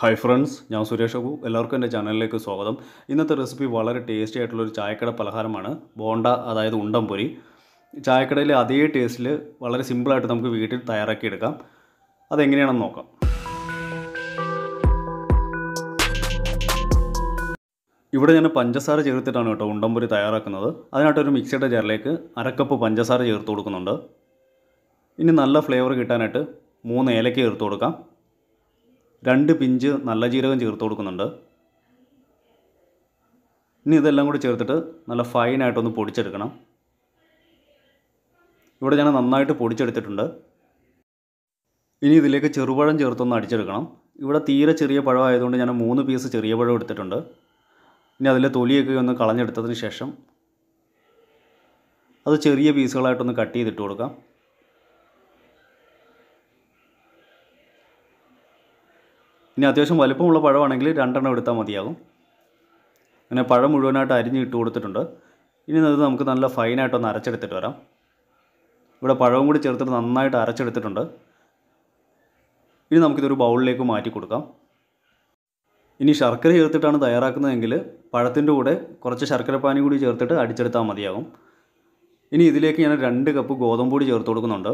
hi friends ഞാൻ സുരേഷ് അബു എല്ലാവർക്കും എൻ്റെ ചാനലിലേക്ക് സ്വാഗതം ഇന്നത്തെ റെസിപ്പി വളരെ ടേസ്റ്റി ആയിട്ടുള്ളൊരു ചായക്കട പലഹാരമാണ് ബോണ്ട അതായത് ഉണ്ടംപൊരി ചായക്കടയിലെ അതേ ടേസ്റ്റിൽ വളരെ സിമ്പിളായിട്ട് നമുക്ക് വീട്ടിൽ തയ്യാറാക്കിയെടുക്കാം അതെങ്ങനെയാണെന്ന് നോക്കാം ഇവിടെ ഞാൻ പഞ്ചസാര ചേർത്തിട്ടാണ് കേട്ടോ ഉണ്ടംപൊരി തയ്യാറാക്കുന്നത് അതിനായിട്ട് ഒരു മിക്സിയുടെ ജാറിലേക്ക് അരക്കപ്പ് പഞ്ചസാര ചേർത്ത് കൊടുക്കുന്നുണ്ട് ഇനി നല്ല ഫ്ലേവർ കിട്ടാനായിട്ട് മൂന്ന് ഏലക്ക ചേർത്ത് കൊടുക്കാം രണ്ട് പിഞ്ച് നല്ല ജീരകം ചേർത്ത് കൊടുക്കുന്നുണ്ട് ഇനി ഇതെല്ലാം കൂടി ചേർത്തിട്ട് നല്ല ഫൈനായിട്ടൊന്ന് പൊടിച്ചെടുക്കണം ഇവിടെ ഞാൻ നന്നായിട്ട് പൊടിച്ചെടുത്തിട്ടുണ്ട് ഇനി ഇതിലേക്ക് ചെറുപഴം ചേർത്തൊന്ന് അടിച്ചെടുക്കണം ഇവിടെ തീരെ ചെറിയ പഴമായതുകൊണ്ട് ഞാൻ മൂന്ന് പീസ് ചെറിയ പഴം എടുത്തിട്ടുണ്ട് ഇനി അതിലെ തൊലിയൊക്കെ ഒന്ന് കളഞ്ഞെടുത്തതിന് ശേഷം അത് ചെറിയ പീസുകളായിട്ടൊന്ന് കട്ട് ചെയ്തിട്ട് കൊടുക്കാം ഇനി അത്യാവശ്യം വലിപ്പമുള്ള പഴമാണെങ്കിൽ രണ്ടെണ്ണം എടുത്താൽ മതിയാകും അങ്ങനെ പഴം മുഴുവനായിട്ട് അരിഞ്ഞ് ഇട്ട് കൊടുത്തിട്ടുണ്ട് ഇനി അത് നമുക്ക് നല്ല ഫൈനായിട്ടൊന്ന് അരച്ചെടുത്തിട്ട് വരാം ഇവിടെ പഴവും കൂടി ചേർത്തിട്ട് നന്നായിട്ട് അരച്ചെടുത്തിട്ടുണ്ട് ഇനി നമുക്കിതൊരു ബൗളിലേക്ക് മാറ്റി കൊടുക്കാം ഇനി ശർക്കര ചേർത്തിട്ടാണ് തയ്യാറാക്കുന്നതെങ്കിൽ പഴത്തിൻ്റെ കൂടെ കുറച്ച് ശർക്കരപ്പാനി കൂടി ചേർത്തിട്ട് അടിച്ചെടുത്താൽ മതിയാകും ഇനി ഇതിലേക്ക് ഞാൻ രണ്ട് കപ്പ് ഗോതമ്പ് പൊടി ചേർത്ത് കൊടുക്കുന്നുണ്ട്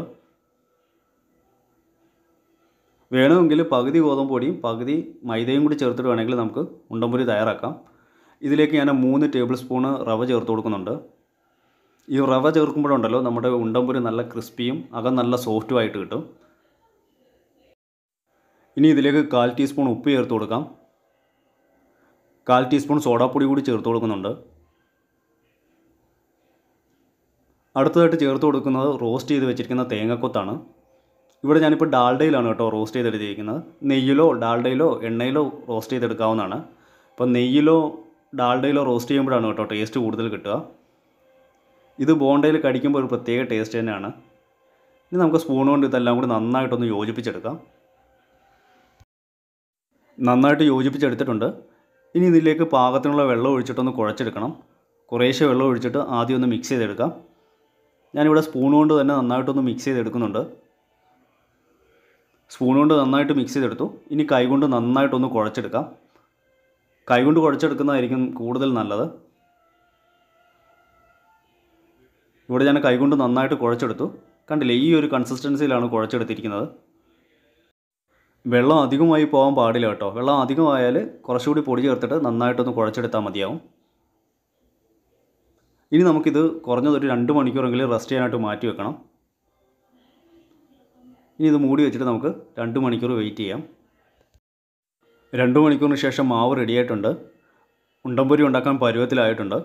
വേണമെങ്കിൽ പകുതി ഗോതമ്പ് പൊടിയും പകുതി മൈദയും കൂടി ചേർത്തിട്ട് വേണമെങ്കിൽ നമുക്ക് ഉണ്ടംപൊരി തയ്യാറാക്കാം ഇതിലേക്ക് ഞാൻ മൂന്ന് ടേബിൾ സ്പൂണ് റവ ചേർത്ത് കൊടുക്കുന്നുണ്ട് ഈ റവ ചേർക്കുമ്പോഴുണ്ടല്ലോ നമ്മുടെ ഉണ്ടംപൊരി നല്ല ക്രിസ്പിയും അകം നല്ല സോഫ്റ്റും ആയിട്ട് കിട്ടും ഇനി ഇതിലേക്ക് കാൽ ടീസ്പൂൺ ഉപ്പ് ചേർത്ത് കൊടുക്കാം കാൽ ടീസ്പൂൺ സോഡാപ്പൊടി കൂടി ചേർത്ത് കൊടുക്കുന്നുണ്ട് അടുത്തതായിട്ട് ചേർത്ത് കൊടുക്കുന്നത് റോസ്റ്റ് ചെയ്ത് വെച്ചിരിക്കുന്ന തേങ്ങക്കൊത്താണ് ഇവിടെ ഞാനിപ്പോൾ ഡാൽഡയിലാണ് കേട്ടോ റോസ്റ്റ് ചെയ്തെടുത്തിരിക്കുന്നത് നെയ്യിലോ ഡാൽഡയിലോ എണ്ണയിലോ റോസ്റ്റ് ചെയ്തെടുക്കാവുന്നതാണ് അപ്പോൾ നെയ്യിലോ ഡാൽഡയിലോ റോസ്റ്റ് ചെയ്യുമ്പോഴാണ് കേട്ടോ ടേസ്റ്റ് കൂടുതൽ കിട്ടുക ഇത് ബോണ്ടയിൽ കടിക്കുമ്പോൾ ഒരു പ്രത്യേക ടേസ്റ്റ് തന്നെയാണ് ഇനി നമുക്ക് സ്പൂൺ കൊണ്ട് ഇതെല്ലാം കൂടി നന്നായിട്ടൊന്ന് യോജിപ്പിച്ചെടുക്കാം നന്നായിട്ട് യോജിപ്പിച്ചെടുത്തിട്ടുണ്ട് ഇനി ഇതിലേക്ക് പാകത്തിനുള്ള വെള്ളം ഒഴിച്ചിട്ടൊന്ന് കുഴച്ചെടുക്കണം കുറേശ്ശെ വെള്ളം ഒഴിച്ചിട്ട് ആദ്യം ഒന്ന് മിക്സ് ചെയ്തെടുക്കാം ഞാനിവിടെ സ്പൂൺ കൊണ്ട് തന്നെ നന്നായിട്ടൊന്ന് മിക്സ് ചെയ്തെടുക്കുന്നുണ്ട് സ്പൂൺ കൊണ്ട് നന്നായിട്ട് മിക്സ് ചെയ്തെടുത്തു ഇനി കൈകൊണ്ട് നന്നായിട്ടൊന്ന് കുഴച്ചെടുക്കാം കൈകൊണ്ട് കുഴച്ചെടുക്കുന്നതായിരിക്കും കൂടുതൽ നല്ലത് ഇവിടെ ഞാൻ കൈകൊണ്ട് നന്നായിട്ട് കുഴച്ചെടുത്തു കണ്ടില്ലേ ഈ ഒരു കൺസിസ്റ്റൻസിയിലാണ് കുഴച്ചെടുത്തിരിക്കുന്നത് വെള്ളം അധികമായി പോകാൻ പാടില്ല കേട്ടോ വെള്ളം അധികമായാൽ കുറച്ചുകൂടി പൊടി ചേർത്തിട്ട് നന്നായിട്ടൊന്ന് കുഴച്ചെടുത്താൽ മതിയാവും ഇനി നമുക്കിത് കുറഞ്ഞതൊരു രണ്ട് മണിക്കൂറെങ്കിലും റെസ്റ്റ് ചെയ്യാനായിട്ട് മാറ്റി വെക്കണം ഇനി ഇത് മൂടി വെച്ചിട്ട് നമുക്ക് രണ്ട് മണിക്കൂർ വെയിറ്റ് ചെയ്യാം രണ്ട് മണിക്കൂറിന് ശേഷം മാവ് റെഡിയായിട്ടുണ്ട് ഉണ്ടംപൊരി ഉണ്ടാക്കാൻ പരുവത്തിലായിട്ടുണ്ട്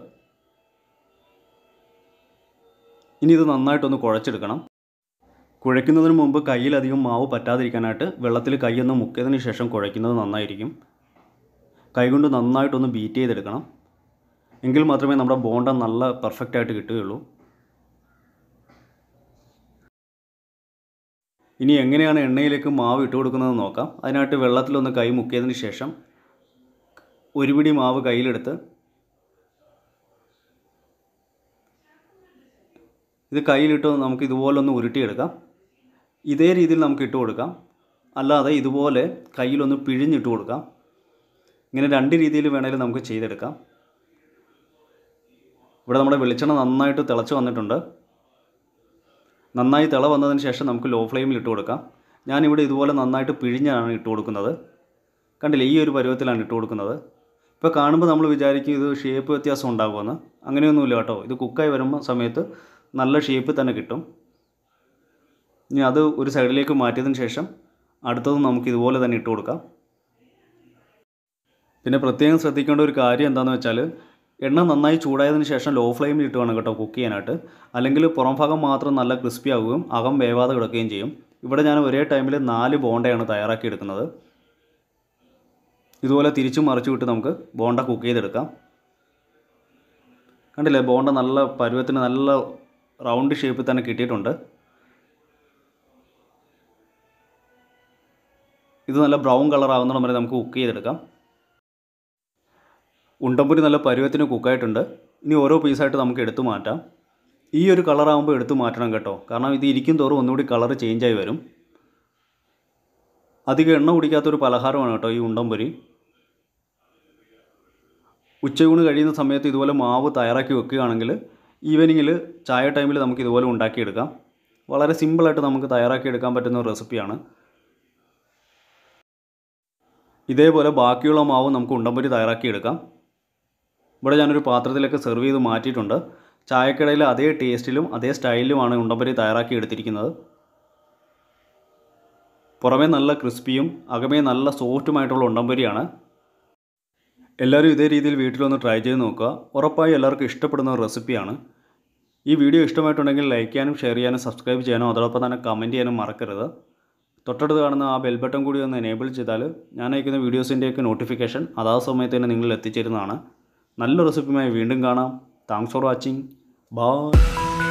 ഇനി ഇത് നന്നായിട്ടൊന്ന് കുഴച്ചെടുക്കണം കുഴയ്ക്കുന്നതിന് മുമ്പ് കയ്യിലധികം മാവ് പറ്റാതിരിക്കാനായിട്ട് വെള്ളത്തിൽ കൈയൊന്ന് മുക്കിയതിന് ശേഷം കുഴയ്ക്കുന്നത് നന്നായിരിക്കും കൈകൊണ്ട് നന്നായിട്ടൊന്ന് ബീറ്റ് ചെയ്തെടുക്കണം എങ്കിൽ മാത്രമേ നമ്മുടെ ബോണ്ട നല്ല പെർഫെക്റ്റ് ആയിട്ട് കിട്ടുകയുള്ളൂ ഇനി എങ്ങനെയാണ് എണ്ണയിലേക്ക് മാവ് ഇട്ട് കൊടുക്കുന്നത് നോക്കാം അതിനായിട്ട് വെള്ളത്തിലൊന്ന് കൈ മുക്കിയതിന് ശേഷം ഒരു പിടി മാവ് കയ്യിലെടുത്ത് ഇത് കയ്യിലിട്ട് നമുക്ക് ഇതുപോലെ ഒന്ന് ഉരുട്ടിയെടുക്കാം ഇതേ രീതിയിൽ നമുക്ക് ഇട്ട് കൊടുക്കാം അല്ലാതെ ഇതുപോലെ കയ്യിലൊന്ന് പിഴിഞ്ഞിട്ട് കൊടുക്കാം ഇങ്ങനെ രണ്ട് രീതിയിൽ വേണമെങ്കിലും നമുക്ക് ചെയ്തെടുക്കാം ഇവിടെ നമ്മുടെ വെളിച്ചെണ്ണ നന്നായിട്ട് തിളച്ച് വന്നിട്ടുണ്ട് നന്നായി തിള വന്നതിന് ശേഷം നമുക്ക് ലോ ഫ്ലെയിമിൽ ഇട്ട് കൊടുക്കാം ഞാനിവിടെ ഇതുപോലെ നന്നായിട്ട് പിഴിഞ്ഞാണ് ഇട്ട് കൊടുക്കുന്നത് കണ്ടില്ലേ ഈ ഒരു പരുവത്തിലാണ് ഇട്ട് കൊടുക്കുന്നത് ഇപ്പോൾ കാണുമ്പോൾ നമ്മൾ വിചാരിക്കും ഇത് ഷേപ്പ് വ്യത്യാസം ഉണ്ടാകുമെന്ന് അങ്ങനെയൊന്നുമില്ല കേട്ടോ ഇത് കുക്കായി വരുമ്പോൾ സമയത്ത് നല്ല ഷേപ്പിൽ തന്നെ കിട്ടും ഇനി അത് ഒരു സൈഡിലേക്ക് മാറ്റിയതിന് ശേഷം അടുത്തത് നമുക്ക് ഇതുപോലെ തന്നെ ഇട്ട് കൊടുക്കാം പിന്നെ പ്രത്യേകം ശ്രദ്ധിക്കേണ്ട ഒരു കാര്യം എന്താണെന്ന് വെച്ചാൽ എണ്ണ നന്നായി ചൂടായതിന് ശേഷം ലോ ഫ്ലെയിമിൽ ഇട്ട് വേണം കേട്ടോ കുക്ക് ചെയ്യാനായിട്ട് അല്ലെങ്കിൽ പുറം ഭാഗം മാത്രം നല്ല ക്രിസ്പി ആവുകയും അകം വേവാതെ കിടക്കുകയും ചെയ്യും ഇവിടെ ഞാൻ ഒരേ ടൈമിൽ നാല് ബോണ്ടയാണ് തയ്യാറാക്കി എടുക്കുന്നത് ഇതുപോലെ തിരിച്ചും മറിച്ചു വിട്ട് നമുക്ക് ബോണ്ട കുക്ക് ചെയ്തെടുക്കാം കണ്ടില്ലേ ബോണ്ട നല്ല പരുവത്തിന് നല്ല റൗണ്ട് ഷേപ്പിൽ തന്നെ കിട്ടിയിട്ടുണ്ട് ഇത് നല്ല ബ്രൗൺ കളർ ആവുന്നിടം വരെ നമുക്ക് കുക്ക് ചെയ്തെടുക്കാം ഉണ്ടമ്പുരി നല്ല പരുവത്തിന് കുക്കായിട്ടുണ്ട് ഇനി ഓരോ പീസായിട്ട് നമുക്ക് എടുത്തു മാറ്റാം ഈ ഒരു കളറാകുമ്പോൾ എടുത്തു മാറ്റണം കേട്ടോ കാരണം ഇത് ഇരിക്കും തോറും ഒന്നുകൂടി കളർ ചേഞ്ചായി വരും അധികം എണ്ണ കുടിക്കാത്തൊരു പലഹാരമാണ് കേട്ടോ ഈ ഉണ്ടംപൊരി ഉച്ചയൂണ് കഴിയുന്ന സമയത്ത് ഇതുപോലെ മാവ് തയ്യാറാക്കി വെക്കുകയാണെങ്കിൽ ഈവനിങ്ങിൽ ചായ ടൈമിൽ നമുക്ക് ഇതുപോലെ ഉണ്ടാക്കിയെടുക്കാം വളരെ സിമ്പിളായിട്ട് നമുക്ക് തയ്യാറാക്കി എടുക്കാൻ പറ്റുന്ന ഒരു റെസിപ്പിയാണ് ഇതേപോലെ ബാക്കിയുള്ള മാവ് നമുക്ക് ഉണ്ടംപൊരി തയ്യാറാക്കിയെടുക്കാം ഇവിടെ ഞാനൊരു പാത്രത്തിലേക്ക് സെർവ് ചെയ്ത് മാറ്റിയിട്ടുണ്ട് ചായക്കടയിലെ അതേ ടേസ്റ്റിലും അതേ സ്റ്റൈലിലുമാണ് ഉണ്ടംപൊരി തയ്യാറാക്കി എടുത്തിരിക്കുന്നത് പുറമേ നല്ല ക്രിസ്പിയും അകമേ നല്ല സോഫ്റ്റുമായിട്ടുള്ള ഉണ്ടംപൊരിയാണ് എല്ലാവരും ഇതേ രീതിയിൽ വീട്ടിലൊന്ന് ട്രൈ ചെയ്ത് നോക്കുക ഉറപ്പായി എല്ലാവർക്കും ഇഷ്ടപ്പെടുന്ന ഒരു റെസിപ്പിയാണ് ഈ വീഡിയോ ഇഷ്ടമായിട്ടുണ്ടെങ്കിൽ ലൈക്ക് ചെയ്യാനും ഷെയർ ചെയ്യാനും സബ്സ്ക്രൈബ് ചെയ്യാനും അതോടൊപ്പം തന്നെ കമൻറ്റ് ചെയ്യാനും മറക്കരുത് തൊട്ടടുത്ത് കാണുന്ന ആ ബെൽ ബട്ടൺ കൂടി ഒന്ന് എനേബിൾ ചെയ്താൽ ഞാൻ അയക്കുന്ന വീഡിയോസിൻ്റെയൊക്കെ നോട്ടിഫിക്കേഷൻ അതാത് സമയത്ത് തന്നെ നിങ്ങളിൽ എത്തിച്ചേരുന്നതാണ് നല്ല റെസിപ്പിയുമായി വീണ്ടും കാണാം താങ്ക്സ് ഫോർ വാച്ചിങ് ബൈ